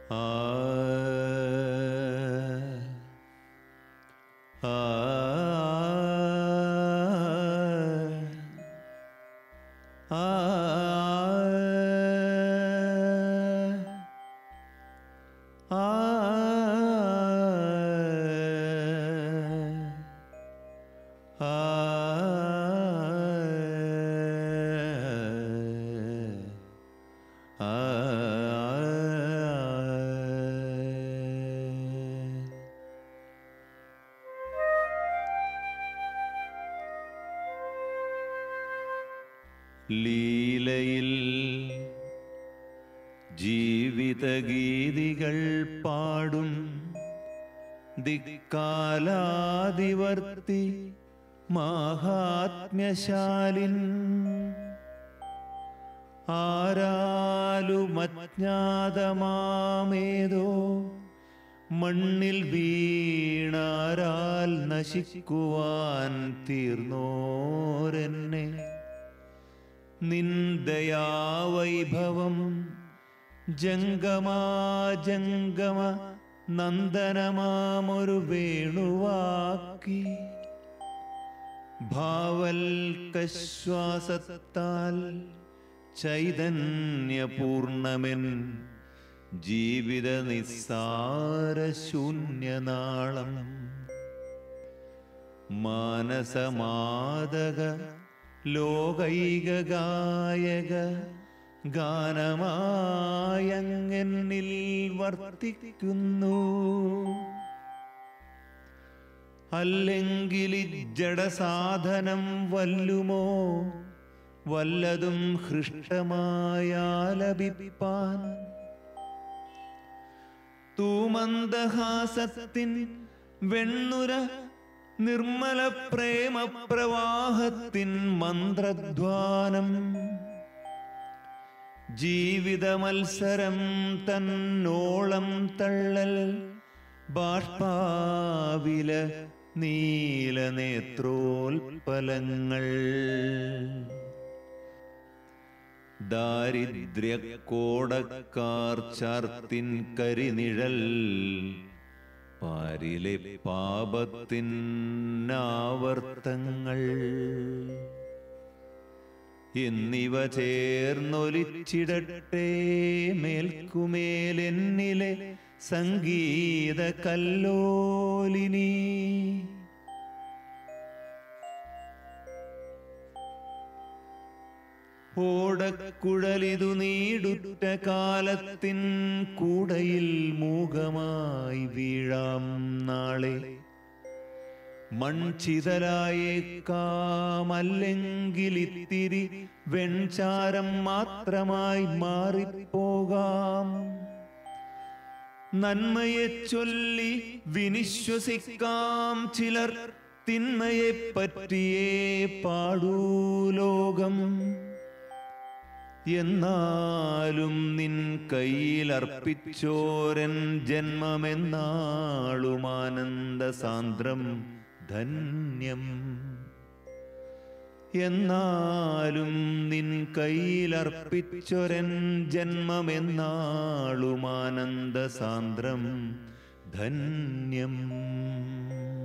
ആ ആ ആ ലീലയിൽ ജീവിതഗീതികൾ പാടും ദിക്കാലാദിവർത്തി മാഹാത്മ്യശാലിൻ ആരാലുമജ്ഞാതമാമേതോ മണ്ണിൽ വീണാരാൽ നശിക്കുവാൻ തീർന്നോരെന്നെ നിന്ദയാവൈഭവം ജംഗമാജംഗമ നന്ദനമാമൊരു വേണുവാക്കി ഭാവൽക്കശ്വാസത്താൽ ചൈതന്യപൂർണമെൻ ജീവിത നിസ്സാര ശൂന്യനാളം മാനസമാതക ലോകൈക ഗായക ഗാനമായങ്ങനിൽ വർത്തിക്കുന്നു അല്ലെങ്കിൽ ജഡസാധനം വല്ലുമോ വല്ലതും ഹൃഷ്ടമായാലപിപ്പാൻ തൂമന്ദഹാസത്തിൻ വെണ്ണുര നിർമ്മല പ്രേമ പ്രവാഹത്തിൻ മന്ത്രധ്വാനം ജീവിത മത്സരം തന്നോളം തള്ളൽ ബാഷ്പാവില നീല നേത്രോൽപലങ്ങൾ ദാരിദ്ര്യ കോടക്കാർ ചാർത്തിൻ കരിനിഴൽ പാരിലെ പാപത്തിൻ ആവർത്തങ്ങൾ എന്നിവ ചേർന്നൊലിച്ചിടട്ടെ മേൽക്കുമേലെന്നിലെ സംഗീത കല്ലോലിനി ഓടക്കുഴലിതു നീടുറ്റ കാലത്തിൻ കൂടയിൽ മൂകമായി വീഴാം നാളെ മൺചിതലായേക്കാമല്ലെങ്കിലിത്തിരി വെൺചാരം മാത്രമായി മാറിപ്പോകാം നന്മയെ ചൊല്ലി വിനിശ്വസിക്കാം ചിലർ തിന്മയെ പറ്റിയേ പാടൂ ലോകം എന്നാലും നിൻ കയ്യിലർപ്പിച്ചോരൻ ജന്മമെന്നാളുമാനന്ദ സാന്ദ്രം ധന്യം എന്നാലും നിൻ കയ്യിലർപ്പിച്ചൊരൻ ജന്മമെന്നാളുമാനന്ദ സാന്ദ്രം ധന്യം